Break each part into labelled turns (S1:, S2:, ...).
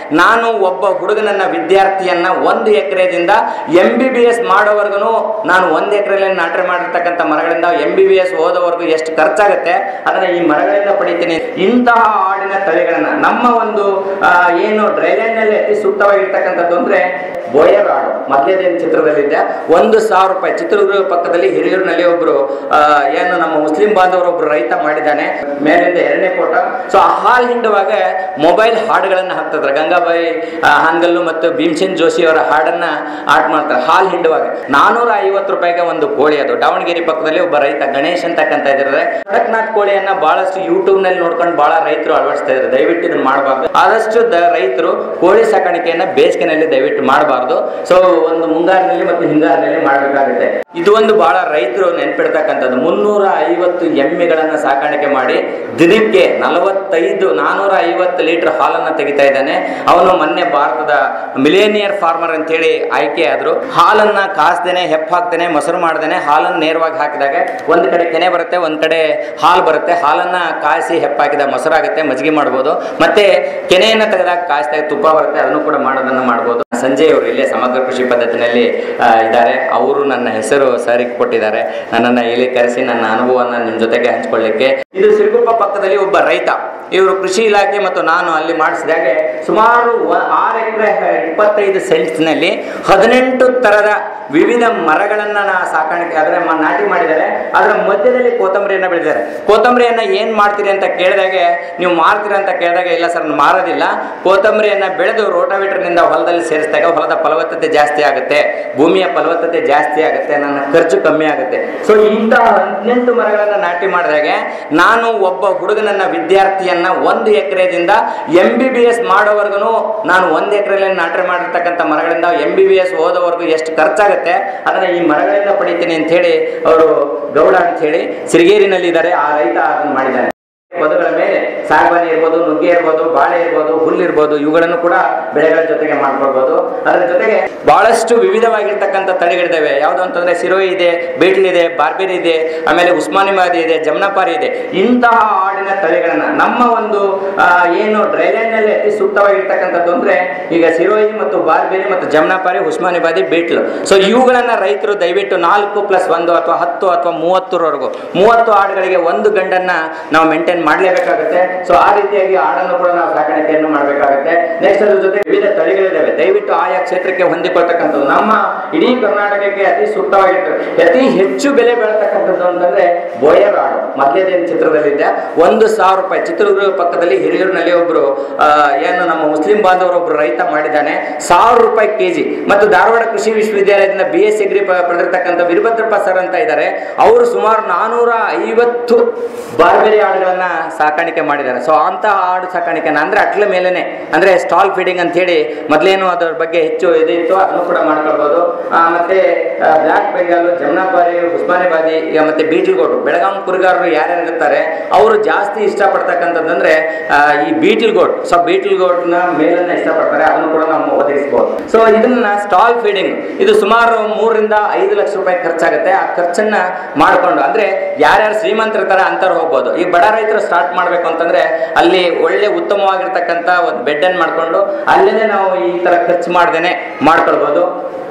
S1: ನಾನು ಒಬ್ಬ ಹುಡುಗನನ್ನ ವಿದ್ಯಾರ್ಥಿಯನ್ನ ಒಂದು ಎಕರೆದಿಂದ ಎಂ ಬಿ ಬಿ ಎಸ್ ಮಾಡೋವರೆಗೂ ನಾನು ಒಂದು ಎಕರೆಯಲ್ಲಿ ನಾಟಿ ಮಾಡಿರ್ತಕ್ಕಂಥ ಮರಗಳಿಂದ ಎಂ ಬಿ ಬಿ ಎಸ್ ಓದೋವರೆಗೂ ಎಷ್ಟು ಖರ್ಚಾಗುತ್ತೆ ಅದನ್ನ ಈ ಮರಗಳಿಂದ ಪಡಿತೀನಿ ಇಂತಹ ಆಡಿನ ತಳಿಗಳನ್ನ ನಮ್ಮ ಒಂದು ಆ, ಏನು ಡ್ರೈಲ್ಯಾಂಡ್ ನಲ್ಲಿ ಅತಿ ಸೂಕ್ತವಾಗಿರ್ತಕ್ಕಂಥದ್ದು ಅಂದ್ರೆ ಬೋಯರ್ ಆಡು ಮೊದಲೇದೇನು ಚಿತ್ರದಲ್ಲಿದೆ ಒಂದು ಸಾವಿರ ರೂಪಾಯಿ ಚಿತ್ರದುರ್ಗ ಪಕ್ಕದಲ್ಲಿ ಹಿರಿಯೂರಿನಲ್ಲಿ ಒಬ್ರು ಆ, ಏನು ನಮ್ಮ ಮುಸ್ಲಿಂ ಬಾಂಧವರು ಒಬ್ರು ರೈತ ಮಾಡಿದ್ದಾನೆ ಮೇಲಿಂದ ಎರಡನೇ ಫೋಟೋ ಸೊ ಆ ಹಾಲ್ ಹಿಂಡುವಾಗ ಮೊಬೈಲ್ ಹಾಡುಗಳನ್ನ ಹಾಕ್ತಿದ್ರು ಗಂಗಾಬಾಯಿ ಆ, ಹಾನ್ಗಲ್ಲು ಮತ್ತು ಭೀಮಸೇನ್ ಜೋಶಿ ಅವರ ಹಾಡನ್ನ ಆಟ ಮಾಡ್ತಾರೆ ಹಾಲ್ ಹಿಂಡುವಾಗ ನಾನೂರ ಐವತ್ತು ರೂಪಾಯಿಗೆ ಒಂದು ಕೋಳಿ ಅದು ದಾವಣಗೆರೆ ಪಕ್ಕದಲ್ಲಿ ಒಬ್ಬ ರೈತ ಗಣೇಶ್ ಅಂತಕ್ಕಂತ ಇದ್ದಾರೆ ಕಡಕ್ನಾಥ್ ಕೋಳಿಯನ್ನ ಬಹಳಷ್ಟು ಯೂಟ್ಯೂಬ್ ನಲ್ಲಿ ನೋಡ್ಕೊಂಡು ಬಹಳ ರೈತರು ಅಳವಡಿಸ್ತಾ ಇದ್ದಾರೆ ದಯವಿಟ್ಟು ಇದನ್ನ ಮಾಡಬಾರ್ದು ಆದಷ್ಟು ದ- ರೈತರು ಕೋಳಿ ಸಾಕಾಣಿಕೆಯನ್ನ ಬೇಸಿಗೆನಲ್ಲಿ ದಯವಿಟ್ಟು ಮಾಡಬಾರ್ದು ಸೊ ಒಂದು ಮುಂಗಾರಿನಲ್ಲಿ ಮತ್ತು ಹಿಂಗಾರಿನಲ್ಲಿ ಮಾಡಬೇಕಾಗುತ್ತೆ ಇದು ಒಂದು ಬಹಳ ರೈತರು ನೆನ್ಪಿಡ್ತಕ್ಕಂಥದ್ದು ಮುನ್ನೂರ ಐವತ್ತು ಎಮ್ಮೆಗಳನ್ನ ಸಾಕಾಣಿಕೆ ಮಾಡಿ ದಿನಕ್ಕೆ ನಲವತ್ತೈದು ನಾನೂರ ಐವತ್ತು ಲೀಟರ್ ಹಾಲನ್ನ ತೆಗಿತಾ ಇದ್ದಾನೆ ಅವನು ಮೊನ್ನೆ ಭಾರತದ ಮಿಲೇನಿಯರ್ ಫಾರ್ಮರ್ ಅಂತೇಳಿ ಆಯ್ಕೆ ಆದ್ರು ಹಾಲನ್ನ ಕಾಸ್ದೇನೆ ಹೆಪ್ಪ ಹಾಕ್ದೇನೆ ಮೊಸರು ಮಾಡ್ದೇನೆ ಹಾಲನ್ನ ನೇರವಾಗಿ ಹಾಕಿದಾಗ ಒಂದ್ ಕಡೆ ಕೆನೆ ಬರುತ್ತೆ ಒಂದ್ ಕಡೆ ಹಾಲು ಬರುತ್ತೆ ಹಾಲನ್ನ ಕಾಯಿಸಿ ಹೆಪ್ಪಾಕಿದ ಮೊಸರಾಗುತ್ತೆ ಮಜ್ಜಿಗೆ ಮಾಡ್ಬೋದು ಮತ್ತೆ ಕೆನೆಯನ್ನ ತೆಗೆದಾಗ ಕಾಯಿಸಿದಾಗ ತುಪ್ಪ ಬರುತ್ತೆ ಅದನ್ನು ಕೂಡ ಮಾಡೋದನ್ನ ಮಾಡ್ಬೋದು ಸಂಜಯ್ ಅವರು ಇಲ್ಲೇ ಸಮಗ್ರ ಕೃಷಿ ಪದ್ಧತಿನಲ್ಲಿ ಆ, ಇದ್ದಾರೆ ಅವರು ನನ್ನ ಹೆಸರು ಸರಿಗೆ ಕೊಟ್ಟಿದ್ದಾರೆ ನನ್ನನ್ನು ಇಲ್ಲಿ ಕರೆಸಿ ನನ್ನ ಅನುಭವವನ್ನು ನಿಮ್ಮ ಜೊತೆಗೆ ಹಂಚ್ಕೊಳ್ಳಿಕ್ಕೆ ಇದು ಸಿರುಗುಪ್ಪ ಪಕ್ಕದಲ್ಲಿ ಒಬ್ಬ ರೈತ ಇವರು ಕೃಷಿ ಇಲಾಖೆ ಮತ್ತು ನಾನು ಅಲ್ಲಿ ಮಾಡಿಸಿದಾಗೆ ಸುಮಾರು ವ- ಆರು ಎಕರೆ ಇಪ್ಪತ್ತೈದು ಸೆಂಟ್ಸ್ನಲ್ಲಿ ಹದಿನೆಂಟು ತರದ ವಿವಿಧ ಮರಗಳನ್ನ ನಾ ಸಾಕಾಣಿಕೆ ಅದರ ಮ- ನಾಟಿ ಮಾಡಿದ್ದಾರೆ ಅದರ ಮಧ್ಯದಲ್ಲಿ ಕೊತ್ತಂಬರಿಯನ್ನ ಬೆಳೆದಿದ್ದಾರೆ ಕೊತ್ತಂಬರಿಯನ್ನ ಏನ್ ಮಾಡ್ತೀರಿ ಅಂತ ಕೇಳಿದಾಗೆ ನೀವು ಮಾರ್ತೀರಾ ಅಂತ ಕೇಳಿದಾಗ ಇಲ್ಲ ಸರ್ ನಾನು ಮಾರೋದಿಲ್ಲ ಕೊತ್ತಂಬರಿಯನ್ನ ಬೆಳೆದು ರೋಟಾವೇಟರ್ನಿಂದ ಹೊಲದಲ್ಲಿ ಸೇರಿಸಿದಾಗ ಹೊಲದ ಫಲವತ್ತತೆ ಜಾಸ್ತಿ ಆಗುತ್ತೆ ಭೂಮಿಯ ಫಲವತ್ತತೆ ಜಾಸ್ತಿ ಆಗುತ್ತೆ ನನ್ನ ಖರ್ಚು ಕಮ್ಮಿ ಆಗುತ್ತೆ ಸೊ ಇಂತಹ ಹದಿನೆಂಟು ಮರಗಳನ್ನ ನಾಟಿ ಮಾಡಿದಾಗೆ ನಾನು ಒಬ್ಬ ಹುಡುಗನನ್ನ ವಿದ್ಯಾರ್ಥಿಯನ್ನ ಒಂದು ಎಕರೆದಿಂದ ಎಂ ಬಿ ಬಿ ಎಸ್ ಮಾಡೋವರೆಗೂ ನಾನು ಒಂದು ಎಕರೆಯಲ್ಲಿ ನಾಟಿ ಮಾಡಿರ್ತಕ್ಕಂಥ ಮರಗಳಿಂದ ಎಂ ಬಿ ಬಿ ಎಸ್ ಓದೋವರೆಗೂ ಎಷ್ಟು ಖರ್ಚಾಗುತ್ತೆ ಅದನ್ನ ಈ ಮರಗಳಿಂದ ಪಡಿತೀನಿ ಅಂತ ಹೇಳಿ ಅವರು ಗೌಡ ಅಂತ ಹೇಳಿ ಸಿರಿಗೇರಿನಲ್ಲಿ ಇದ್ದಾರೆ ಆ ರೈತ ಅದನ್ನು ಮಾಡಿದ್ದಾನೆ ಪದಗಳ ಮೇಲೆ ಸಾಗವಾನಿ ಇರ್ಬೋದು ನುಗ್ಗೆ ಇರ್ಬೋದು ಬಾಳೆ ಇರ್ಬೋದು ಹುಲ್ಲು ಇರ್ಬೋದು ಇವುಗಳನ್ನು ಕೂಡ ಬೆಳೆಗಳ ಜೊತೆಗೆ ಮಾಡ್ಕೊಳ್ಬೋದು ಅದರ ಜೊತೆಗೆ ಬಹಳಷ್ಟು ವಿವಿಧವಾಗಿರ್ತಕ್ಕಂಥ ತಳಿಗಳಿದ್ದಾವೆ ಯಾವುದು ಅಂತಂದ್ರೆ ಸಿರೋಯಿ ಇದೆ ಬೇಟ್ಲ್ ಇದೆ ಬಾರ್ಬೇರಿ ಇದೆ ಆಮೇಲೆ ಉಸ್ಮಾನಿಮಾದಿ ಇದೆ ಜಮ್ನಾಪಾರಿ ಇದೆ ಇಂತಹ ಆಡಿನ ತಳಿಗಳನ್ನ ನಮ್ಮ ಒಂದು ಆ, ಏನು ಡ್ರೈಲ್ಯಾಂಡ್ ನಲ್ಲಿ ಅತಿ ಸೂಕ್ತವಾಗಿರ್ತಕ್ಕಂಥದ್ದು ಅಂದ್ರೆ ಈಗ ಸಿರೋಯಿ ಮತ್ತು ಬಾರ್ಬೇರಿ ಮತ್ತು ಜಮ್ನಾಪಾರಿ ಉಸ್ಮಾನಿಬಾದಿ ಬೇಟ್ಲು ಸೊ ಇವುಗಳನ್ನ ರೈತರು ದಯವಿಟ್ಟು ನಾಲ್ಕು ಪ್ಲಸ್ ಒಂದು ಅಥವಾ ಹತ್ತು ಅಥವಾ ಮೂವತ್ತರವರೆಗೂ ಮೂವತ್ತು ಆಡುಗಳಿಗೆ ಒಂದು ಗಂಡನ್ನ ನಾವು ಮೇಂಟೈನ್ ಮಾಡಲೇಬೇಕಾಗುತ್ತೆ ಸೊ ಆ ರೀತಿಯಾಗಿ ಆಡನ್ನು ಕೂಡ ನಾವು ಸಾಕಾಣಿಕೆಯನ್ನು ಮಾಡಬೇಕಾಗುತ್ತೆ ನೆಕ್ಸ್ಟ್ ಅದ್ರ ಜೊತೆ ವಿವಿಧ ತಳಿಗಳಿದ್ದಾವೆ ದಯವಿಟ್ಟು ಆಯಾ ಕ್ಷೇತ್ರಕ್ಕೆ ಹೊಂದಿಕೊಳ್ತಕ್ಕಂಥದ್ದು ನಮ್ಮ ಇಡೀ ಕರ್ನಾಟಕಕ್ಕೆ ಅತಿ ಸೂಕ್ತವಾಗಿರ್ತದೆ ಅತಿ ಹೆಚ್ಚು ಬೆಲೆ ಬೆಳತಕ್ಕಂಥದ್ದು ಅಂತಂದ್ರೆ ಬೋಯರ್ ಆಡು ಮೊದಲೇದೇನು ಚಿತ್ರದಲ್ಲಿದೆ ಒಂದು ಸಾವಿರ ರೂಪಾಯಿ ಚಿತ್ರದುರ್ಗ ಪಕ್ಕದಲ್ಲಿ ಹಿರಿಯೂರಿನಲ್ಲಿ ಒಬ್ರು ಆ, ಏನು ನಮ್ಮ ಮುಸ್ಲಿಂ ಬಾಂಧವರು ಒಬ್ರು ರೈತ ಮಾಡಿದ್ದಾನೆ ಸಾವಿರ ರೂಪಾಯಿ ಕೆಜಿ ಮತ್ತು ಧಾರವಾಡ ಕೃಷಿ ವಿಶ್ವವಿದ್ಯಾಲಯದಿಂದ ಬಿ ಎಸ್ ಡಿಗ್ರಿ ಪಡೆದಿರ್ತಕ್ಕಂಥ ವೀರಭದ್ರಪ್ಪ ಸರ್ ಅಂತ ಇದ್ದಾರೆ ಅವರು ಸುಮಾರು ನಾನೂರ ಐವತ್ತು ಬಾರ್ಬೇರಿ ಆಡುಗಳನ್ನ ಸಾಕಾಣಿಕೆ ಮಾಡಿದ್ದಾರೆ ಸೊ ಅಂತಹ ಆಡು ಸಾಕಾಣಿಕೆನ ಅಂದ್ರೆ ಅಟ್ಲ ಮೇಲೇನೆ ಅಂದ್ರೆ ಸ್ಟಾಲ್ ಫೀಡಿಂಗ್ ಅಂತ ಹೇಳಿ ಮೊದಲೇನು ಅದರ ಬಗ್ಗೆ ಹೆಚ್ಚು ಇದಿತ್ತು ಅದನ್ನು ಕೂಡ ಮಾಡ್ಕೊಳ್ಬೋದು ಆ, ಮತ್ತೆ ಬ್ಲಾಕ್ ಬೆಂಗಾಲ್ ಜಮ್ನಾಪಾರಿ ಉಸ್ಮಾನಿಬಾದಿ ಈಗ ಮತ್ತೆ ಬೀಟಲ್ಗೋಡು ಬೆಳಗಾಂ ಕುರಿಗಾರರು ಯಾರ್ಯಾರು ಇರ್ತಾರೆ ಅವರು ಜಾಸ್ತಿ ಇಷ್ಟಪಡ್ತಕ್ಕಂಥದ್ದಂದ್ರೆ ಆ, ಈ ಬೀಟಲ್ ಗೋಟ್ ಸೊ ಬೀಟಲ್ ಗೋಟ್ನ ಮೇಲನ್ನ ಇಷ್ಟಪಡ್ತಾರೆ ಅದನ್ನು ಕೂಡ ನಾವು ಒದಗಿಸಬಹುದು ಸೊ ಇದನ್ನ ಸ್ಟಾಲ್ ಫೀಡಿಂಗ್ ಇದು ಸುಮಾರು ಮೂರರಿಂದ ಐದು ಲಕ್ಷ ರೂಪಾಯಿ ಖರ್ಚಾಗುತ್ತೆ ಆ ಖರ್ಚನ್ನ ಮಾಡ್ಕೊಂಡು ಅಂದ್ರೆ ಯಾರ್ಯಾರು ಶ್ರೀಮಂತರು ಇರ್ತಾರೆ ಅಂತವ್ರು ಹೋಗ್ಬೋದು ಈ ಬಡ ರೈತರು ಸ್ಟಾರ್ಟ್ ಮಾಡ್ಬೇಕು ಅಂತಂದ್ರೆ ಅಲ್ಲಿ ಒಳ್ಳೆ ಉತ್ತಮವಾಗಿರ್ತಕ್ಕಂಥ ಒಂದು ಬೆಡ್ ಅನ್ನು ಮಾಡ್ಕೊಂಡು ಅಲ್ಲೇ ನಾವು ಈ ತರ ಖರ್ಚು ಮಾಡ್ದೇನೆ ಮಾಡ್ಕೊಳ್ಬೋದು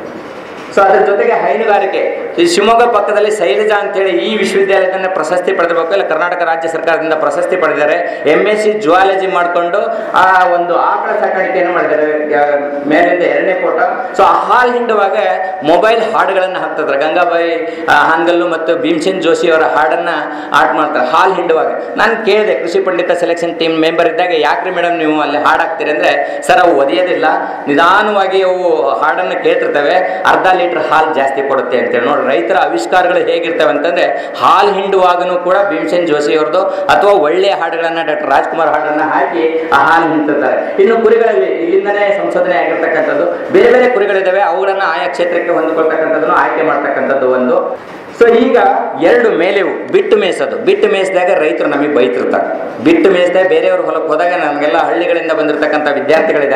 S1: ಸೊ ಅದ್ರ ಜೊತೆಗೆ ಹೈನುಗಾರಿಕೆ ಈ ಶಿವಮೊಗ್ಗ ಪಕ್ಕದಲ್ಲಿ ಶೈಲಜಾ ಅಂತೇಳಿ ಈ ವಿಶ್ವವಿದ್ಯಾಲಯದಿಂದ ಪ್ರಶಸ್ತಿ ಪಡೆದಿರಬೇಕು ಇಲ್ಲ ಕರ್ನಾಟಕ ರಾಜ್ಯ ಸರ್ಕಾರದಿಂದ ಪ್ರಶಸ್ತಿ ಪಡೆದಿದ್ದಾರೆ ಎಂ ಎಸ್ ಸಿ ಜುವಾಲಜಿ ಮಾಡಿಕೊಂಡು ಆ ಒಂದು ಆಕಳ ಸಾಕಾಣಿಕೆಯನ್ನು ಮಾಡಿದ್ದಾರೆ ಯಾ- ಮೇಲಿಂದ ಎರಡನೇ ಫೋಟೋ ಸೊ ಆ ಹಾಲು ಹಿಂಡುವಾಗ ಮೊಬೈಲ್ ಹಾಡುಗಳನ್ನು ಹಾಕ್ತಿದ್ರು ಗಂಗಾಬಾಯಿ ಆ, ಹಾನ್ಗಲ್ಲು ಮತ್ತು ಭೀಮಸೇನ್ ಜೋಶಿ ಅವರ ಹಾಡನ್ನ ಆಟ ಮಾಡ್ತಾರೆ ಹಾಲು ಹಿಂಡುವಾಗ ನಾನು ಕೇಳಿದೆ ಕೃಷಿ ಪಂಡಿತ ಸೆಲೆಕ್ಷನ್ ಟೀಮ್ ಮೆಂಬರ್ ಇದ್ದಾಗ ಯಾಕ್ರಿ ಮೇಡಮ್ ನೀವು ಅಲ್ಲಿ ಹಾಡು ಹಾಕ್ತೀರಿ ಅಂದ್ರೆ ಸರ್ ಅವು ಒದೆಯೋದಿಲ್ಲ ನಿಧಾನವಾಗಿ ಅವು ಹಾಡನ್ನು ಕೇಳ್ತಿರ್ತವೆ ಅರ್ಧ ಲೀಟರ್ ಹಾಲು ಜಾಸ್ತಿ ಕೊಡುತ್ತೆ ಅಂತೇಳಿ ನೋಡಿ ರೈತರ ಆವಿಷ್ಕಾರಗಳು ಹೇಗಿರ್ತವೆ ಅಂತಂದ್ರೆ ಹಾಲು ಹಿಂಡುವಾಗನೂ ಕೂಡ ಭೀಮಸೇನ್ ಜೋಶಿ ಅವ್ರದ್ದು ಅಥವಾ ಒಳ್ಳೆಯ ಹಾಡುಗಳನ್ನ ಡಾಕ್ಟರ್ ರಾಜ್ಕುಮಾರ್ ಹಾಡನ್ನ ಹಾಕಿ ಆ ಹಾಲು ಹಿಂಡ್ತಿರ್ತಾರೆ ಇನ್ನು ಕುರಿಗಳಲ್ಲಿ ಇಲ್ಲಿಂದನೇ ಸಂಶೋಧನೆ ಆಗಿರ್ತಕ್ಕಂಥದ್ದು ಬೇರೆ ಬೇರೆ ಕುರಿಗಳಿದ್ದಾವೆ ಅವುಗಳನ್ನ ಆಯಾ ಕ್ಷೇತ್ರಕ್ಕೆ ಹೊಂದಿಕೊಳ್ತಕ್ಕಂಥದ್ದನ್ನು ಆಯ್ಕೆ ಮಾಡ್ತಕ್ಕಂಥದ್ದು ಒಂದು ಸೊ ಈಗ ಎರಡು ಮೇಲೆವು ಬಿಟ್ಟು ಮೇಯಿಸೋದು ಬಿಟ್ಟು ಮೇಯಿಸಿದಾಗ ರೈತರು ನಮಗೆ ಬೈತಿರ್ತಾರೆ ಬಿಟ್ಟು ಮೇಯಿಸಿದಾಗ ಬೇರೆಯವ್ರ ಹೊಲಕ್ಕೆ ಹೋದಾಗ ನಮಗೆಲ್ಲ ಹಳ್ಳಿಗಳಿಂದ ಬಂದಿರತಕ್ಕಂಥ ವಿದ್ಯಾರ್ಥಿಗಳಿದ್ದಾರೆ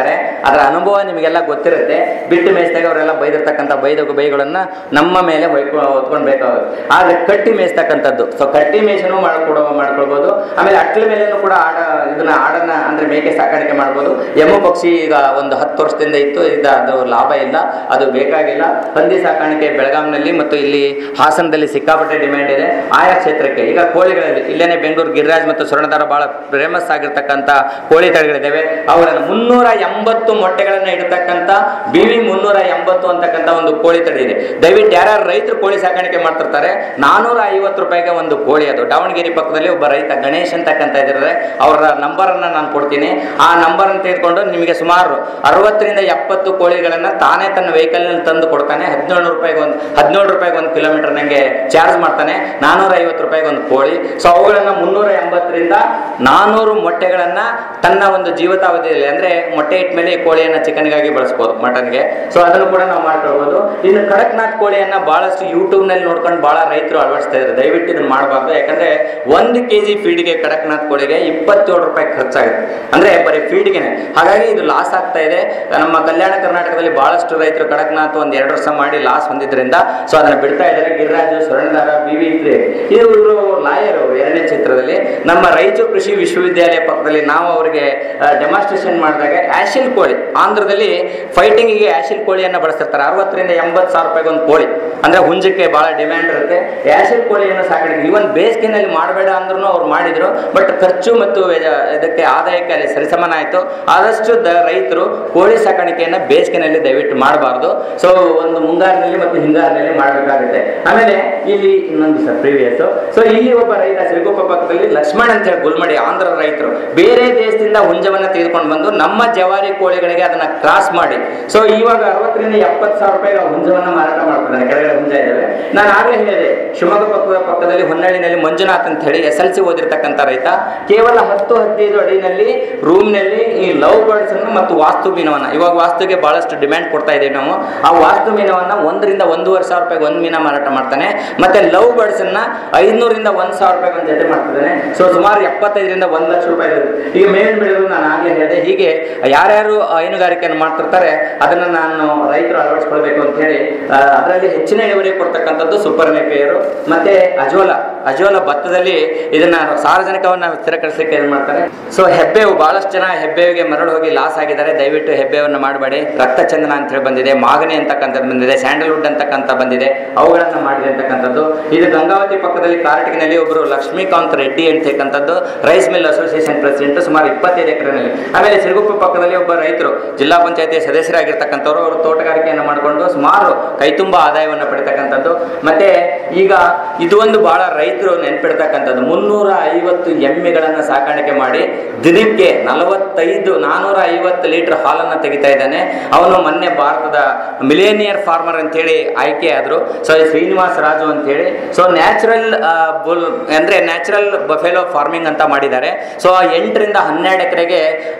S1: ಅದರ ಅನುಭವ ನಿಮಗೆಲ್ಲ ಗೊತ್ತಿರುತ್ತೆ ಬಿಟ್ಟು ಮೇಯಿಸಿದಾಗ ಅವರೆಲ್ಲ ಬೈದಿರ್ತಕ್ಕಂಥ ಬೈದ ಬೈಗಳನ್ನ ನಮ್ಮ ಮೇಲೆ ಹೊಯ್ಕೊ ಹೊತ್ಕೊಂಡು ಬೇಕಾಗುತ್ತೆ ಆದ್ರೆ ಕಟ್ಟಿ ಮೇಯಿಸ್ತಕ್ಕಂಥದ್ದು ಸೊ ಕಟ್ಟಿ ಮೇಷನು ಮಾಡ್ಕೊಡೋ ಮಾಡ್ಕೊಳ್ಬೋದು ಆಮೇಲೆ ಅಟ್ಲ ಮೇಲೇನು ಕೂಡ ಆಡ ಇದನ್ನ ಆಡನ್ನ ಅಂದ್ರೆ ಮೇಕೆ ಸಾಕಾಣಿಕೆ ಮಾಡ್ಬೋದು ಎಮ್ಮು ಪಕ್ಷಿ ಈಗ ಒಂದು ಹತ್ತು ವರ್ಷದಿಂದ ಇತ್ತು ಈಗ ಅದು ಲಾಭ ಇಲ್ಲ ಅದು ಬೇಕಾಗಿಲ್ಲ ಹಂದಿ ಸಾಕಾಣಿಕೆ ಬೆಳಗಾಂನಲ್ಲಿ ಮತ್ತು ಇಲ್ಲಿ ಹಾಸನದಲ್ಲಿ ಸಿಕ್ಕಾಪಟ್ಟೆ ಡಿಮ್ಯಾಂಡ್ ಇದೆ ಆಯಾ ಕ್ಷೇತ್ರಕ್ಕೆ ಈಗ ಕೋಳಿಗಳಲ್ಲಿ ಇಲ್ಲೇನೆ ಬೆಂಗಳೂರು ಗಿರಿರಾಜ್ ಮತ್ತು ಸ್ವರ್ಣದಾರ ಬಹಳ ಫೇಮಸ್ ಆಗಿರ್ತಕ್ಕಂಥ ಕೋಳಿ ತಳಿಗಳಿದ್ದಾವೆ ಅವರನ್ನು ಮುನ್ನೂರ ಎಂಬತ್ತು ಮೊಟ್ಟೆಗಳನ್ನ ಇಡತಕ್ಕಂಥ ಬಿ ವಿ ಮುನ್ನೂರ ಎಂಬತ್ತು ಅಂತಕ್ಕಂಥ ಒಂದು ಕೋಳಿ ತಳಿ ಇದೆ ದಯವಿಟ್ಟು ಯಾರ್ಯಾರು ರೈತರು ಕೋಳಿ ಸಾಕಾಣಿಕೆ ಮಾಡ್ತಿರ್ತಾರೆ ನಾನೂರ ಐವತ್ತು ರೂಪಾಯಿಗೆ ಒಂದು ಕೋಳಿ ಅದು ದಾವಣಗೆರೆ ಪಕ್ಕದಲ್ಲಿ ಒಬ್ಬ ರೈತ ಗಣೇಶ್ ಅಂತಕ್ಕಂಥ ಇದ್ದಾರೆ ಅವರ ನಂಬರನ್ನು ನಾನು ಕೊಡ್ತೀನಿ ಆ ನಂಬರನ್ನು ತೆಗೆದುಕೊಂಡು ನಿಮಗೆ ಸುಮಾರು ಅರವತ್ತರಿಂದ ಎಪ್ಪತ್ತು ಕೋಳಿಗಳನ್ನ ತಾನೇ ತನ್ನ ವೆಹಿಕಲ್ನಲ್ಲಿ ತಂದು ಕೊಡ್ತಾನೆ ಹದಿನೇಳು ರೂಪಾಯಿಗೆ ಒಂದು ಹದಿನೇಳು ರೂಪಾಯಿಗೆ ಒಂದು ಕಿಲೋಮೀಟರ್ ನನಗೆ ಚಾರ್ಜ್ ಮಾಡ್ತಾನೆ ನಾನೂರ ಐವತ್ತು ರೂಪಾಯಿಗೆ ಒಂದು ಕೋಳಿ ಸೊ ಅವುಗಳನ್ನ ಮುನ್ನೂರ ಎಂಬತ್ತರಿಂದ ನಾನೂರು ಮೊಟ್ಟೆಗಳನ್ನ ತನ್ನ ಒಂದು ಜೀವಿತಾವಧಿಯಲ್ಲಿ ಅಂದ್ರೆ ಮೊಟ್ಟೆ ಇಟ್ಟ ಮೇಲೆ ಈ ಕೋಳಿಯನ್ನ ಚಿಕನ್ಗಾಗಿ ಬಳಸ್ಬೋದು ಮಟನ್ಗೆ ಸೊ ಅದನ್ನು ಕೂಡ ನಾವು ಮಾಡ್ಕೊಳ್ಬೋದು ಇನ್ನು ಕಡಕ್ನಾಥ್ ಕೋಳಿಯನ್ನ ಬಹಳಷ್ಟು ಯೂಟ್ಯೂಬ್ ನಲ್ಲಿ ನೋಡ್ಕೊಂಡು ಬಹಳ ರೈತರು ಅಳವಡಿಸ್ತಾ ಇದ್ದಾರೆ ದಯವಿಟ್ಟು ಇದನ್ನ ಮಾಡಬಾರ್ದು ಯಾಕಂದ್ರೆ ಒಂದು ಕೆ ಜಿ ಫೀಡ್ಗೆ ಕಡಕ್ನಾಥ್ ಕೋಳಿಗೆ ಇಪ್ಪತ್ತೇಳು ರೂಪಾಯಿ ಖರ್ಚಾಗುತ್ತೆ ಅಂದ್ರೆ ಬರೀ ಫೀಡ್ಗೆನೆ ಹಾಗಾಗಿ ಇದು ಲಾಸ್ ಆಗ್ತಾ ಇದೆ ನಮ್ಮ ಕಲ್ಯಾಣ ಕರ್ನಾಟಕದಲ್ಲಿ ಬಹಳಷ್ಟು ರೈತರು ಕಡಕ್ನಾಥ್ ಒಂದ್ ಎರಡು ವರ್ಷ ಮಾಡಿ ಲಾಸ್ ಹೊಂದಿದ್ರಿಂದ ಸೊ ಅದನ್ನ ಬಿಡ್ತಾ ಇದ್ದಾರೆ ಗಿರಿರಾಜು ಸ್ವರ್ಣದಾರ ಬಿ ವಿ ಇವರು ಲಾಯರ್ ಅವರು ಎರಡನೇ ಚಿತ್ರದಲ್ಲಿ ನಮ್ಮ ರಾಯಚೂರು ಕೃಷಿ ವಿಶ್ವವಿದ್ಯಾಲಯ ಪಕ್ಕದಲ್ಲಿ ನಾವು ಅವರಿಗೆ ಡೆಮಾನ್ಸ್ಟ್ರೇಷನ್ ಮಾಡಿದಾಗ ಆಶಿಲ್ ಕೋಳಿ ಆಂಧ್ರದಲ್ಲಿ ಫೈಟಿಂಗಿಗೆ ಆಶಿಲ್ ಕೋಳಿಯನ್ನ ಬಳಸ್ತಿರ್ತಾರೆ ಅರವತ್ತರಿಂದ ಎಂಬತ್ತು ಸಾವಿರ ರೂಪಾಯಿಗೆ ಒಂದು ಕೋಳಿ ಅಂದ್ರೆ ಹುಂಜಕ್ಕೆ ಬಹಳ ಡಿಮ್ಯಾಂಡ್ ಇರುತ್ತೆ ಆಶಿಲ್ ಕೋಳಿಯನ್ನು ಸಾಕಾಣಿಕೆ ಇವನ್ ಬೇಸಿಗೆನಲ್ಲಿ ಮಾಡಬೇಡ ಅಂದ್ರೂ ಅವ್ರು ಮಾಡಿದ್ರು ಬಟ್ ಖರ್ಚು ಮತ್ತು ವೆಜ- ಇದಕ್ಕೆ ಆದಾಯಕ್ಕೆ ಅಲ್ಲಿ ಸರಿಸಮಾನ ಆಯಿತು ಆದಷ್ಟು ದ ರೈತರು ಕೋಳಿ ಸಾಕಾಣಿಕೆಯನ್ನ ಬೇಸಿಗೆನಲ್ಲಿ ದಯವಿಟ್ಟು ಮಾಡಬಾರ್ದು ಸೊ ಒಂದು ಮುಂಗಾರಿನಲ್ಲಿ ಮತ್ತು ಹಿಂಗಾರಿನಲ್ಲಿ ಮಾಡಬೇಕಾಗುತ್ತೆ ಆಮೇಲೆ ಇಲ್ಲಿ ಇನ್ನೊಂದು ಸರ್ ಪ್ರೀವಿಯಸ್ ಸೊ ಇಲ್ಲಿ ಒಬ್ಬ ರೈತ ಸಿರುಗುಪ್ಪ ಪಕ್ಕದಲ್ಲಿ ಲಕ್ಷ್ಮಣ್ ಅಂತ ಹೇಳಿ ಗುಲ್ಮಡಿ ಆಂಧ್ರ ರೈತರು ಬೇರೆ ದೇಶದಿಂದ ಹುಂಜವನ್ನ ತೆಗೆದುಕೊಂಡು ಬಂದು ನಮ್ಮ ಜವಾರಿ ಕೋಳಿಗಳಿಗೆ ಅದನ್ನ ಕ್ರಾಸ್ ಮಾಡಿ ಸೊ ಇವಾಗ ಅರವತ್ತರಿಂದ ಎಪ್ಪತ್ತು ಸಾವಿರ ರೂಪಾಯಿ ಹುಂಜವನ್ನ ಮಾರಾಟ ಮಾಡ್ತಾರೆ ಕೆಳಗಡೆ ಹುಂಜ ಇದ್ದಾವೆ ನಾನು ಆಗಲೇ ಹೇಳಿದೆ ಶಿವಮೊಗ್ಗ ಪಕ್ಕದ ಪಕ್ಕದಲ್ಲಿ ಹೊನ್ನಳ್ಳಿನಲ್ಲಿ ಮಂಜುನಾಥ್ ಅಂತ ಹೇಳಿ ಎಸ್ ಎಲ್ ಸಿ ಓದಿರ್ತಕ್ಕಂಥ ರೈತ ಕೇವಲ ಹತ್ತು ಹದಿನೈದು ಅಡಿನಲ್ಲಿ ರೂಮ್ನಲ್ಲಿ ಈ ಲವ್ ಬರ್ಡ್ಸ್ ಅನ್ನು ಮತ್ತು ವಾಸ್ತು ಮೀನವನ್ನ ಇವಾಗ ವಾಸ್ತುಗೆ ಬಹಳಷ್ಟು ಡಿಮ್ಯಾಂಡ್ ಕೊಡ್ತಾ ಇದ್ದೀವಿ ನಾವು ಆ ವಾಸ್ತು ಮೀನವನ್ನ ಒಂದರಿಂದ ಒಂದೂವರೆ ಸಾವಿರ ರೂಪಾಯಿಗೆ ಒಂದು ಮೀನ ಮಾರಾಟ ಮಾಡ್ತಾನೆ ಮತ್ತೆ ಲವ್ ಬರ್ಡ್ಸ್ ಅನ್ನ ಐದ್ನೂರಿಂದ ಒಂದ್ ಸಾವಿರ ರೂಪಾಯಿಗೆ ಒಂದು ಜೊತೆ ಮಾಡ್ತಿದ್ದಾನೆ ಸೊ ಸುಮಾರು ಎಪ್ಪತ್ತೈದರಿಂದ ಒಂದ್ ಲಕ್ಷ ರೂಪಾಯಿ ಇರುತ್ತೆ. ಈಗ ಮೇವಿನ ಬೆಳೆಗಳು ನಾನು ಆಗ್ಲೇ ಹೇಳಿದೆ ಹೀಗೆ ಯಾರ್ಯಾರು ಹೈನುಗಾರಿಕೆಯನ್ನು ಮಾಡ್ತಿರ್ತಾರೆ ಅದನ್ನ ನಾನು ರೈತರು ಅಳವಡಿಸ್ಕೊಳ್ಬೇಕು ಅಂತ ಹೇಳಿ ಅದರಲ್ಲಿ ಹೆಚ್ಚಿನ ಇಳುವರಿ ಕೊಡ್ತಕ್ಕಂಥದ್ದು ಸೂಪರ್ ನೆಪಿಯರು ಮತ್ತೆ ಅಜೋಲ ಅಜೋಲ ಭತ್ತದಲ್ಲಿ ಇದನ್ನ ಸಾರ್ವಜನಿಕವನ್ನ ಸ್ಥಿರಕರಿಸಲಿಕ್ಕೆ ಏನ್ ಮಾಡ್ತಾರೆ ಸೊ ಹೆಬ್ಬೇವು ಬಹಳಷ್ಟು ಜನ ಹೆಬ್ಬೇವಿಗೆ ಮರಳು ಹೋಗಿ ಲಾಸ್ ಆಗಿದ್ದಾರೆ ದಯವಿಟ್ಟು ಹೆಬ್ಬೇವನ್ನು ಮಾಡಬೇಡಿ ರಕ್ತಚಂದನ ಅಂತ ಹೇಳಿ ಬಂದಿದೆ ಮಾಗನಿ ಅಂತಕ್ಕಂಥದ್ದು ಬಂದಿದೆ ಸ್ಯಾಂಡಲ್ವುಡ್ ಅಂತಕ್ಕಂಥ ಬಂದಿದೆ ಅವುಗಳನ್ನ ಮಾಡಿದೆ ಅಂತಕ್ಕಂಥದ್ದು ಇದು ಗಂಗಾವತಿ ಪಕ್ಕದಲ್ಲಿ ಕಾರಟಗಿನಲ್ಲಿ ಒಬ್ಬರು ಲಕ್ಷ್ಮೀಕಾಂತ್ ರೆಡ್ಡಿ ಅಂತಕ್ಕಂಥದ್ದು ರೈಸ್ ಮಿಲ್ ಅಸೋಸಿಯೇಷನ್ ಪ್ರೆಸಿಡೆಂಟ್ ಸುಮಾರು ಇಪ್ಪತ್ತೈದು ಎಕರೆನಲ್ಲಿ ಆಮೇಲೆ ಸಿರುಗುಪ್ಪ ಪಕ್ಕದಲ್ಲಿ ಒಬ್ಬ ರೈತರು ಜಿಲ್ಲಾ ಪಂಚಾಯತಿ ಸದಸ್ಯರಾಗಿರ್ತಕ್ಕಂಥವ್ರು ಅವರು ತೋಟಗಾರಿಕೆಯನ್ನು ಮಾಡಿಕೊಂಡು ಸುಮಾರು ಕೈತುಂಬ ಆದಾಯವನ್ನು ಪಡಿತಕ್ಕಂಥದ್ದು ಮತ್ತೆ ಈಗ ಇದು ಒಂದು ಬಹಳ ರೈತರು ನೆನ್ಪಿಡ್ತಕ್ಕಂಥದ್ದು ಮುನ್ನೂರ ಐವತ್ತು ಎಮ್ಮೆಗಳನ್ನು ಸಾಕಾಣಿಕೆ ಮಾಡಿ ದಿನಕ್ಕೆ ನಲವತ್ತೈದು ನಾನೂರ ಐವತ್ತು ಲೀಟರ್ ಹಾಲನ್ನು ತೆಗಿತಾ ಇದ್ದಾನೆ ಅವನು ಮೊನ್ನೆ ಭಾರತದ ಮಿಲೇನಿಯರ್ ಫಾರ್ಮರ್ ಅಂತೇಳಿ ಆಯ್ಕೆ ಆದ್ರು ಸೊ ಶ್ರೀನಿವಾಸ ರಾಜು ಅಂತೇಳಿ ಸೊ ನ್ಯಾಚುರಲ್ ಬುಲ್ ಅಂದ್ರೆ ನ್ಯಾಚುರಲ್ ಬಫೆಲೋ ಫಾರ್ಮಿಂಗ್ ಅಂತ ಮಾಡಿದ್ದಾರೆ ಸೊ ಎಂಟರಿಂದ ಹನ್ನೆರಡು ಎಕರೆಗೆ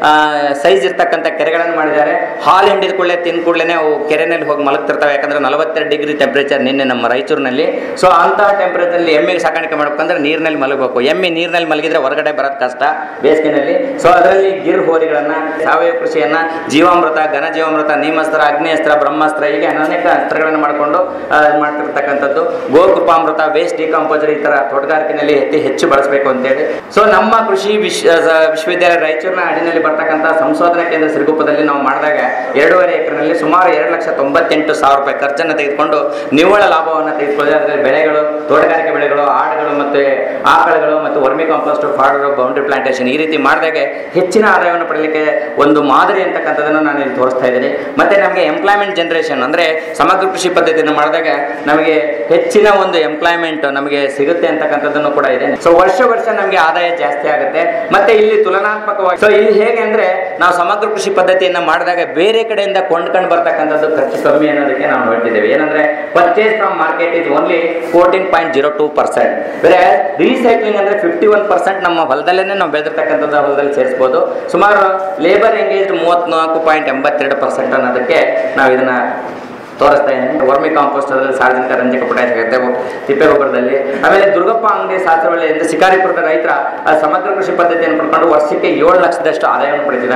S1: ಸೈಜ್ ಇರ್ತಕ್ಕಂಥ ಕೆರೆಗಳನ್ನು ಮಾಡಿದ್ದಾರೆ ಹಾಲು ಹಿಂಡಿದ ಕೂಡಲೇ ತಿಂದ ಕೂಡಲೇ ಅವು ಕೆರೆನಲ್ಲಿ ಹೋಗಿ ಮಲಗ್ತಿರ್ತವೆ ಯಾಕಂದ್ರೆ ನಲವತ್ತೆರಡು ಡಿಗ್ರಿ ಟೆಂಪ್ರೇಚರ್ ನಿನ್ನೆ ನಮ್ಮ ರಾಯಚೂರಿನಲ್ಲಿ ಸೊ ಅಂತಹ ಟೆಂಪ್ರೇಚರ್ಲಿ ಎಮ್ಮೆಗೆ ಸಾಕಾಣಿಕೆ ಮಾಡ್ಬೇಕಂದ್ರೆ ನೀರಿನಲ್ಲಿ ಮಲಗಬೇಕು ಎಮ್ಮೆ ನೀರಿನಲ್ಲಿ ಮಲಗಿದ್ರೆ ಹೊರಗಡೆ ಬರೋದು ಕಷ್ಟ ಬೇಸಿಗೆನಲ್ಲಿ ಸೊ ಅದರಲ್ಲಿ ಗಿರ್ ಹೋರಿಗಳನ್ನ ಸಾವಯವ ಕೃಷಿಯನ್ನ ಜೀವಾಮೃತ ಘನ ಜೀವಾಮೃತ ನೀಮಸ್ತ್ರ ಅಗ್ನಿಯಸ್ತ್ರ ಬ್ರಹ್ಮಾಸ್ತ್ರ ಹೀಗೆ ಅನೇಕ ಅಸ್ತ್ರಗಳನ್ನು ಮಾಡಿಕೊಂಡು ಆ, ಮಾಡ್ತಿರ್ತಕ್ಕಂಥದ್ದು ಗೋಕೃಪಾಮೃತ ವೇಸ್ಟ್ ಡಿಕಾಂಪೋಸರ್ ಈ ತರ ತೋಟಗಾರಿಕೆಯಲ್ಲಿ ಅತಿ ಹೆಚ್ಚು ಬಳಸಬೇಕು ಅಂತೇಳಿ ಸೊ ನಮ್ಮ ಕೃಷಿ ವಿಶ್ವ ಸ- ವಿಶ್ವವಿದ್ಯಾಲಯ ರಾಯಚೂರಿನ ಅಡಿನಲ್ಲಿ ಬರ್ತಕ್ಕಂಥ ಸಂಶೋಧನಾ ಕೇಂದ್ರ ಸಿರುಗುಪ್ಪದಲ್ಲಿ ನಾವು ಮಾಡಿದಾಗ ಎರಡೂವರೆ ಎಕರೆನಲ್ಲಿ ಸುಮಾರು ಎರಡು ಲಕ್ಷ ತೊಂಬತ್ತೆಂಟು ಸಾವಿರ ರೂಪಾಯಿ ಖರ್ಚನ್ನು ತೆಗೆದುಕೊಂಡು ನಿವ್ವಳ ಲಾಭವನ್ನು ತೆಗೆದುಕೊಳ್ಳಿ ಅದರಲ್ಲಿ ಬೆಳೆಗಳು ತೋಟಗಾರಿಕೆ ಬೆಳೆಗಳು ಆಡುಗಳು ಮತ್ತು ಆಕಳುಗಳು ಮತ್ತು vermicompost fodder boundary plantation ಈ ರೀತಿ ಮಾಡಿದಾಗ ಹೆಚ್ಚಿನ ಆದಾಯವನ್ನು ಪಡಲಿಕ್ಕೆ ಒಂದು ಮಾದರಿ ಅಂತಕ್ಕಂಥದ್ದನ್ನು ನಾನು ಇಲ್ಲಿ ತೋರಿಸ್ತಾ ಇದ್ದೀನಿ ಮತ್ತೆ ನಮಗೆ ಎಂಪ್ಲಾಯ್ಮೆಂಟ್ ಜನರೇಷನ್ ಅಂದ್ರೆ ಸಮಗ್ರ ಕೃಷಿ ಪದ್ಧತಿಯನ್ನು ಮಾಡಿದಾಗ ನಮಗೆ ಹೆಚ್ಚಿನ ಒಂದು ಎಂಪ್ಲಾಯ್ಮೆಂಟ್ ನಮಗೆ ಸಿಗುತ್ತೆ ಅಂತಕ್ಕಂಥದ್ದನ್ನು ಕೂಡ ಇದೆ ಸೊ ವರ್ಷ ವರ್ಷ ನಮಗೆ ಆದಾಯ ಜಾಸ್ತಿ ಆಗುತ್ತೆ ಮತ್ತೆ ಇಲ್ಲಿ ತುಲನಾತ್ಮಕವಾಗಿ ಸೊ ಇಲ್ಲಿ ಹೇಗೆ ಅಂದ್ರೆ ನಾವು ಸಮಗ್ರ ಕೃಷಿ ಪದ್ಧತಿಯನ್ನ ಮಾಡಿದಾಗ ಬೇರೆ ಕಡೆಯಿಂದ ಕೊಂಡ್ಕೊಂಡು ಬರ್ತಕ್ಕಂಥದ್ದು ಖರ್ಚು ಕಮ್ಮಿ ಅನ್ನೋದಕ್ಕೆ ನಾವು ಹೇಳ್ತಿದ್ದೇವೆ ಏನಂದ್ರೆ purchase from market is only fourteen point zero two percent ಬೇರೆ ರೀಸೈಕ್ಲಿಂಗ್ ಅಂದ್ರೆ ಫಿಫ್ಟಿ ಒನ್ ಪರ್ಸೆಂಟ್ ನಮ್ಮ ಹೊಲದಲ್ಲೇ ನಾವು ಬೆಳೆದಿರ್ತಕ್ಕಂಥದ್ದು ಹೊಲದಲ್ಲಿ ಸೇರಿಸಬಹುದು ಸುಮಾರು ಲೇಬರ್ ಎಂಗೇಜ್ಡ್ ಮೂವತ್ನಾಲ್ಕು ಪಾಯಿಂಟ್ ಎಂಬತ್ತೆರಡು ಪರ್ಸೆಂಟ್ ಅನ್ನೋದಕ್ಕೆ ನಾವು ಇದನ್ನ ತೋರಿಸ್ತಾ ಇದ್ದೀನಿ ವರ್ಮಿ ಕಾಂಪೋಸ್ಟ್ ಅದರಲ್ಲಿ ಸಾರ್ವಜನಿಕ ರಂಜಕ ಪೊಟ್ಯಾಶ್ ಸಿಗುತ್ತೆ ತಿಪ್ಪೆ ಗೊಬ್ಬರದಲ್ಲಿ ಆಮೇಲೆ ದುರ್ಗಪ್ಪ ಅಂಗಡಿ ಶಾಸ್ತ್ರವಳ್ಳಿಯಿಂದ ಶಿಕಾರಿಪುರದ ರೈತರ ಆ ಸಮಗ್ರ ಕೃಷಿ ಪದ್ಧತಿಯನ್ನು ಪಡ್ಕೊಂಡು ವರ್ಷಕ್ಕೆ ಏಳು ಲಕ್ಷದಷ್ಟು ಆದಾಯವನ್ನು ಪಡೆದಿದ್ದಾನೆ ಸೊ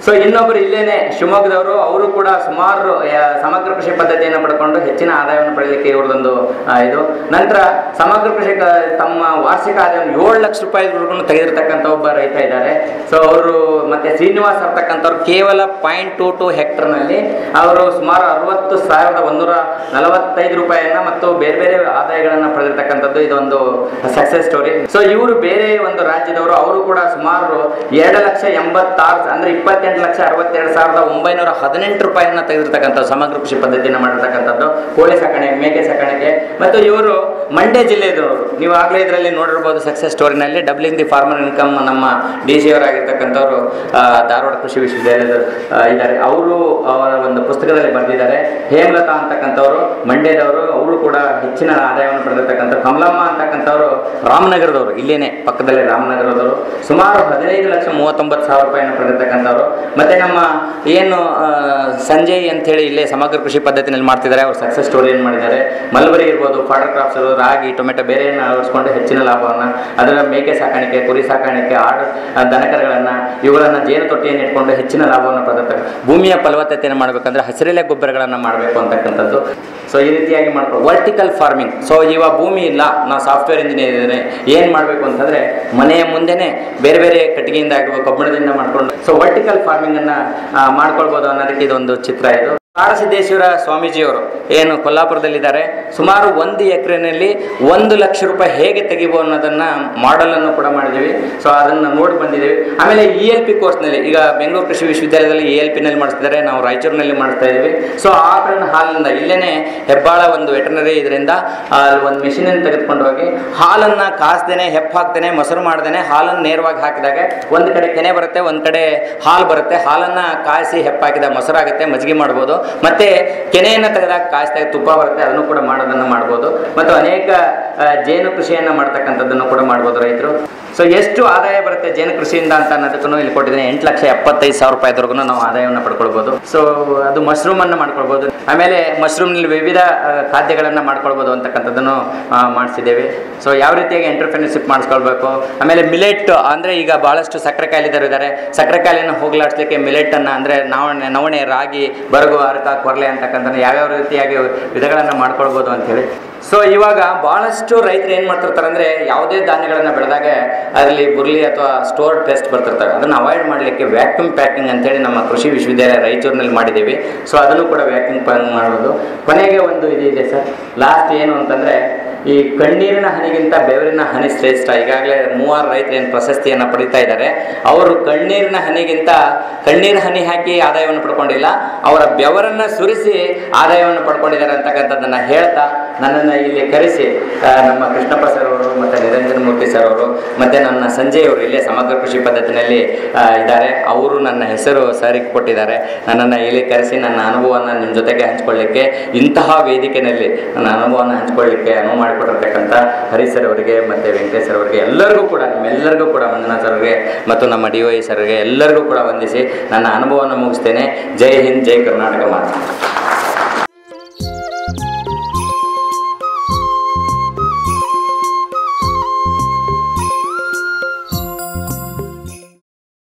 S1: ಸೊ ಇನ್ನೊಬ್ಬರು ಇಲ್ಲೇನೆ ಶಿವಮೊಗ್ಗದವರು ಅವರು ಕೂಡ ಸುಮಾರು ಆ, ಸಮಗ್ರ ಕೃಷಿ ಪದ್ಧತಿಯನ್ನು ಪಡ್ಕೊಂಡು ಹೆಚ್ಚಿನ ಆದಾಯವನ್ನು ಪಡೆಯಲಿಕ್ಕೆ ಇವ್ರದೊಂದು ಆ, ಇದು ನಂತರ ಸಮಗ್ರ ಕೃಷಿ ಕ- ತಮ್ಮ ವಾರ್ಷಿಕ ಆದಾಯವನ್ನು ಏಳು ಲಕ್ಷ ರೂಪಾಯಿವರೆಗೂ ತೆಗೆದಿರ್ತಕ್ಕಂಥ ಒಬ್ಬ ರೈತ ಇದ್ದಾರೆ ಸೊ ಅವರು ಮತ್ತೆ ಶ್ರೀನಿವಾಸ್ ಅಂತಕ್ಕಂಥವ್ರು ಕೇವಲ ಪಾಯಿಂಟ್ ಟು ಟು ಹೆಕ್ಟರ್ನಲ್ಲಿ ಅವರು ಸುಮಾರು ಅರವತ್ತು ಸಾವಿರದ ಒಂದೂರ ನಲವತ್ತೈದು ರೂಪಾಯಿಯನ್ನ ಮತ್ತು ಬೇರೆ ಬೇರೆ ಆದಾಯಗಳನ್ನು ಪಡೆದಿರ್ತಕ್ಕಂಥದ್ದು ಇದೊಂದು ಸಕ್ಸಸ್ ಸ್ಟೋರಿ ಸೊ ಇವರು ಬೇರೆ ಒಂದು ರಾಜ್ಯದವರು ಅವರು ಕೂಡ ಸುಮಾರು ಎರಡು ಲಕ್ಷ ಎಂಬತ್ತಾರು ಅಂದ್ರೆ ಇಪ್ಪತ್ತೆಂಟು ಲಕ್ಷ ಅರವತ್ತೆರಡು ಸಾವಿರದ ಒಂಬೈನೂರ ಹದಿನೆಂಟು ರೂಪಾಯಿಯನ್ನ ತೆಗೆದಿರ್ತಕ್ಕಂಥ ಸಮಗ್ರ ಕೃಷಿ ಪದ್ಧತಿಯನ್ನು ಮಾಡಿರ್ತಕ್ಕಂಥದ್ದು ಕೋಳಿ ಸಾಕಾಣಿಕೆ ಮೇಕೆ ಸಾಕಾಣಿಕೆ ಮತ್ತು ಇವರು ಮಂಡ್ಯ ಜಿಲ್ಲೆಯದವರು ನೀವು ಆಗಲೇ ಇದರಲ್ಲಿ ನೋಡಿರ್ಬೋದು ಸಕ್ಸಸ್ ಸ್ಟೋರಿನಲ್ಲಿ ಡಬ್ಲಿಂಗ್ ದಿ ಫಾರ್ಮರ್ ಇನ್ಕಮ್ ನಮ್ಮ ಡಿ ಸಿ ಅವರಾಗಿರ್ತಕ್ಕಂಥವ್ರು ಆ, ಧಾರವಾಡ ಕೃಷಿ ವಿಶ್ವವಿದ್ಯಾಲಯದ ಆ, ಇದ್ದಾರೆ ಅವರು ಅವರ ಒಂದು ಪುಸ್ತಕದಲ್ಲಿ ಬರೆದಿದ್ದಾರೆ ಹೇಮಲತಾ ಅಂತಕ್ಕಂಥವ್ರು ಮಂಡ್ಯದವರು ಅವರು ಕೂಡ ಹೆಚ್ಚಿನ ಆದಾಯವನ್ನು ಪಡೆದಿರ್ತಕ್ಕಂಥ ಕಮಲಮ್ಮ ಅಂತಕ್ಕಂಥವ್ರು ರಾಮನಗರದವರು ಇಲ್ಲೇನೆ ಪಕ್ಕದಲ್ಲೇ ರಾಮನಗರದವರು ಸುಮಾರು ಹದಿನೈದು ಲಕ್ಷ ಮೂವತ್ತೊಂಬತ್ತು ಸಾವಿರ ರೂಪಾಯಿಯನ್ನು ಪಡೆದಿರ್ತಕ್ಕಂಥವ್ರು ಮತ್ತೆ ನಮ್ಮ ಏನು ಆ, ಸಂಜಯ್ ಅಂತೇಳಿ ಇಲ್ಲೇ ಸಮಗ್ರ ಕೃಷಿ ಪದ್ಧತಿನಲ್ಲಿ ಮಾಡ್ತಿದ್ದಾರೆ ಅವ್ರು ಸಕ್ಸಸ್ ಸ್ಟೋರಿ ಏನು ಮಾಡಿದ್ದಾರೆ ಮಲ್ಬರಿ ಇರ್ಬೋದು ಫಾಡರ್ ಕ್ರಾಪ್ಸ್ ರಾಗಿ ಟೊಮೆಟೊ ಬೇರೆಯನ್ನು ಅಳವಡಿಸ್ಕೊಂಡು ಹೆಚ್ಚಿನ ಲಾಭವನ್ನು ಅದರ ಮೇಕೆ ಸಾಕಾಣಿಕೆ ಕುರಿ ಸಾಕಾಣಿಕೆ ಆಡು ಆ, ದನಕರುಗಳನ್ನು ಇವುಗಳನ್ನು ಜೇನು ತೊಟ್ಟಿಯನ್ನು ಇಟ್ಕೊಂಡು ಹೆಚ್ಚಿನ ಲಾಭವನ್ನು ಪಡೆದಿರ್ತಾರೆ ಭೂಮಿಯ ಫಲವತ್ತತೆಯನ್ನು ಮಾಡಬೇಕಂದ್ರೆ ಹಸಿರೆಲೆ ಗೊಬ್ಬರಗಳನ್ನು ಮಾಡಬೇಕು ಅಂತಕ್ಕಂಥದ್ದು ಸೊ ಈ ರೀತಿಯಾಗಿ ಮಾಡ್ಕೊಂಡು ವರ್ಟಿಕಲ್ ಫಾರ್ಮಿಂಗ್ ಸೊ ಇವಾಗ ಭೂಮಿ ಇಲ್ಲ ನಾವು ಸಾಫ್ಟ್ವೇರ್ ಇಂಜಿನಿಯರ್ ಇದ್ದೇನೆ ಏನು ಮಾಡಬೇಕು ಅಂತಂದರೆ ಮನೆಯ ಮುಂದೆನೆ ಬೇರೆ ಬೇರೆ ಕಟ್ಟಿಗೆಯಿಂದ ಆಗಿರುವ ಕಬ್ಬಿಣದಿಂದ ಮಾಡ್ಕೊಂಡು ಸೊ ವರ್ಟಿಕಲ್ ಫಾರ್ಮಿಂಗನ್ನು ಮಾಡ್ಕೊಳ್ಬೋದು ಅನ್ನೋದಕ್ಕೆ ಇದೊಂದು ಚಿತ್ರ ಇದು ಕಾಡಸಿದ್ದೇಶ್ವರ ಸ್ವಾಮೀಜಿಯವರು ಏನು ಕೊಲ್ಲಾಪುರದಲ್ಲಿದ್ದಾರೆ ಸುಮಾರು ಒಂದು ಎಕರೆನಲ್ಲಿ ಒಂದು ಲಕ್ಷ ರೂಪಾಯಿ ಹೇಗೆ ತೆಗಿಬೋದು ಅನ್ನೋದನ್ನ ಮಾಡೆಲ್ ಅನ್ನು ಕೂಡ ಮಾಡಿದ್ದೀವಿ ಸೊ ಅದನ್ನ ನೋಡಿ ಬಂದಿದ್ದೀವಿ ಆಮೇಲೆ ಇ ಎಲ್ ಪಿ ಕೋರ್ಸ್ನಲ್ಲಿ ಈಗ ಬೆಂಗಳೂರು ಕೃಷಿ ವಿಶ್ವವಿದ್ಯಾಲಯದಲ್ಲಿ ಇ ಎಲ್ ಪಿನಲ್ಲಿ ಮಾಡಿಸ್ತಿದ್ದಾರೆ ನಾವು ರಾಯಚೂರಿನಲ್ಲಿ ಮಾಡಿಸ್ತಾ ಇದ್ದೀವಿ ಸೊ ಆಕಳಿನ ಹಾಲಿನಿಂದ ಇಲ್ಲೇನೆ ಹೆಬ್ಬಾಳ ಒಂದು ವೆಟರ್ನರಿ ಇದರಿಂದ ಒಂದು ಮಿಷಿನನ್ನು ತೆಗೆದುಕೊಂಡು ಹೋಗಿ ಹಾಲನ್ನು ಕಾಸ್ದೇನೆ ಹೆಪ್ಪು ಹಾಕ್ದೇನೆ ಮೊಸರು ಮಾಡ್ದೇನೆ ಹಾಲನ್ನು ನೇರವಾಗಿ ಹಾಕಿದಾಗ ಒಂದು ಕಡೆ ಕೆನೆ ಬರುತ್ತೆ ಒಂದು ಕಡೆ ಹಾಲು ಬರುತ್ತೆ ಹಾಲನ್ನು ಕಾಯಿಸಿ ಹೆಪ್ಪಾಕಿದ ಮೊಸರಾಗುತ್ತೆ ಮಜ್ಜಿಗೆ ಮಾಡ್ಬೋದು ಮತ್ತೆ ಕೆನೆಯನ್ನು ತೆಗೆದಾಗ ಕಾಯಿಸಿದಾಗ ತುಪ್ಪ ಬರುತ್ತೆ ಅದನ್ನು ಕೂಡ ಮಾಡೋದನ್ನು ಮಾಡ್ಬೋದು ಮತ್ತು ಅನೇಕ ಆ, ಜೇನು ಕೃಷಿಯನ್ನು ಮಾಡ್ತಕ್ಕಂಥದ್ದನ್ನು ಕೂಡ ಮಾಡ್ಬೋದು ರೈತರು ಸೊ ಎಷ್ಟು ಆದಾಯ ಬರುತ್ತೆ ಜೇನು ಕೃಷಿಯಿಂದ ಅಂತ ಅನ್ನೋದಕ್ಕೂ ಇಲ್ಲಿ ಕೊಟ್ಟಿದ್ದೀನಿ ಎಂಟು ಲಕ್ಷ ಎಪ್ಪತ್ತೈದು ಸಾವಿರ ರೂಪಾಯಿವರೆಗೂ ನಾವು ಆದಾಯವನ್ನು ಪಡ್ಕೊಳ್ಬೋದು ಸೊ ಅದು ಮಶ್ರೂಮ್ ಅನ್ನು ಮಾಡ್ಕೊಳ್ಬೋದು ಆಮೇಲೆ ಮಶ್ರೂಮ್ನಲ್ಲಿ ವಿವಿಧ ಆ, ಖಾದ್ಯಗಳನ್ನು ಮಾಡ್ಕೊಳ್ಬೋದು ಅಂತಕ್ಕಂಥದ್ದನ್ನು ಆ, ಮಾಡಿಸಿದ್ದೇವೆ ಸೊ ಯಾವ ರೀತಿಯಾಗಿ ಎಂಟರ್ಪ್ರಿನರ್ಶಿಪ್ ಮಾಡಿಸ್ಕೊಳ್ಬೇಕು ಆಮೇಲೆ ಮಿಲೆಟ್ ಅಂದರೆ ಈಗ ಭಾಳಷ್ಟು ಸಕ್ಕರೆ ಕಾಯಿಲಿದರು ಇದ್ದಾರೆ ಸಕ್ಕರೆ ಕಾಯಿಲೆಯನ್ನು ಹೋಗ್ಲಾಡಿಸ್ಲಿಕ್ಕೆ ಮಿಲೆಟನ್ನು ಅಂದರೆ ನವಣೆ ನವಣೆ ರಾಗಿ ಬರಗು ಅರಕ ಕೊರ್ಲೆ ಅಂತಕ್ಕಂಥ ಯಾವ್ಯಾವ ರೀತಿಯಾಗಿ ವಿಧಗಳನ್ನು ಮಾಡ್ಕೊಳ್ಬೋದು ಅಂತೇಳಿ ಸೊ ಇವಾಗ ಭಾಳಷ್ಟು ರೈತರು ಏನು ಮಾಡ್ತಿರ್ತಾರೆ ಅಂದರೆ ಯಾವುದೇ ಧಾನ್ಯಗಳನ್ನು ಬೆಳೆದಾಗ ಅದರಲ್ಲಿ ಬುರ್ಲಿ ಅಥವಾ ಸ್ಟೋರ್ ಟೆಸ್ಟ್ ಬರ್ತಿರ್ತಾರೆ ಅದನ್ನು ಅವಾಯ್ಡ್ ಮಾಡಲಿಕ್ಕೆ ವ್ಯಾಕ್ಯೂಮ್ ಪ್ಯಾಕಿಂಗ್ ಅಂತೇಳಿ ನಮ್ಮ ಕೃಷಿ ವಿಶ್ವವಿದ್ಯಾಲಯ ರಾಯಚೂರಿನಲ್ಲಿ ಮಾಡಿದ್ದೀವಿ ಸೊ ಅದನ್ನು ಕೂಡ ವ್ಯಾಕ್ಯೂಮ್ ಪ್ಯಾಕಿಂಗ್ ಮಾಡೋದು ಕೊನೆಗೆ ಒಂದು ಇದು ಇದೆ ಸರ್ ಲಾಸ್ಟ್ ಏನು ಅಂತಂದರೆ ಈ ಕಣ್ಣೀರಿನ ಹನಿಗಿಂತ ಬೆವರಿನ ಹನಿ ಶ್ರೇಷ್ಠ ಈಗಾಗಲೇ ಮೂವಾರು ರೈತರು ಏನು ಪ್ರಶಸ್ತಿಯನ್ನು ಪಡಿತಾ ಇದ್ದಾರೆ ಅವರು ಕಣ್ಣೀರಿನ ಹನಿಗಿಂತ ಕಣ್ಣೀರು ಹನಿ ಹಾಕಿ ಆದಾಯವನ್ನು ಪಡ್ಕೊಂಡಿಲ್ಲ ಅವರ ಬೆವರನ್ನು ಸುರಿಸಿ ಆದಾಯವನ್ನು ಪಡ್ಕೊಂಡಿದ್ದಾರೆ ಅಂತಕ್ಕಂಥದ್ದನ್ನು ಹೇಳ್ತಾ ನನ್ನನ್ನು ಇಲ್ಲಿ ಕರೆಸಿ ಆ, ನಮ್ಮ ಕೃಷ್ಣಪ್ಪ ಸರ್ ಅವರು ಮತ್ತು ನಿರಂಜನ ಮೂರ್ತಿ ಸರ್ ಅವರು ಮತ್ತು ನನ್ನ ಸಂಜಯ್ ಅವರು ಇಲ್ಲೇ ಸಮಗ್ರ ಕೃಷಿ ಪದ್ಧತಿನಲ್ಲಿ ಆ, ಇದ್ದಾರೆ ಅವರು ನನ್ನ ಹೆಸರು ಸರಿಗೆ ಕೊಟ್ಟಿದ್ದಾರೆ ನನ್ನನ್ನು ಇಲ್ಲಿ ಕರೆಸಿ ನನ್ನ ಅನುಭವವನ್ನು ನಿಮ್ಮ ಜೊತೆಗೆ ಹಂಚ್ಕೊಳ್ಳಿಕ್ಕೆ ಇಂತಹ ವೇದಿಕೆಯಲ್ಲಿ ನನ್ನ ಅನುಭವವನ್ನು ಹಂಚ್ಕೊಳ್ಳಿಕ್ಕೆ ಅನುವು ಮಾಡಿಕೊಟ್ಟಿರ್ತಕ್ಕಂಥ ಹರಿಸರ್ ಅವರಿಗೆ ಮತ್ತು ವೆಂಕಟೇಶ್ ಸರ್ ಅವರಿಗೆ ಎಲ್ಲರಿಗೂ ಕೂಡ ನಿಮ್ಮೆಲ್ಲರಿಗೂ ಕೂಡ ಮಂಜುನಾಥ್ ಸರ್ಗೆ ಮತ್ತು ನಮ್ಮ ಡಿ ವೈ ಸರ್ಗೆ ಎಲ್ಲರಿಗೂ ಕೂಡ ವಂದಿಸಿ ನನ್ನ ಅನುಭವವನ್ನು ಮುಗಿಸ್ತೇನೆ ಜೈ ಹಿಂದ್ ಜೈ ಕರ್ನಾಟಕ ಮಾತು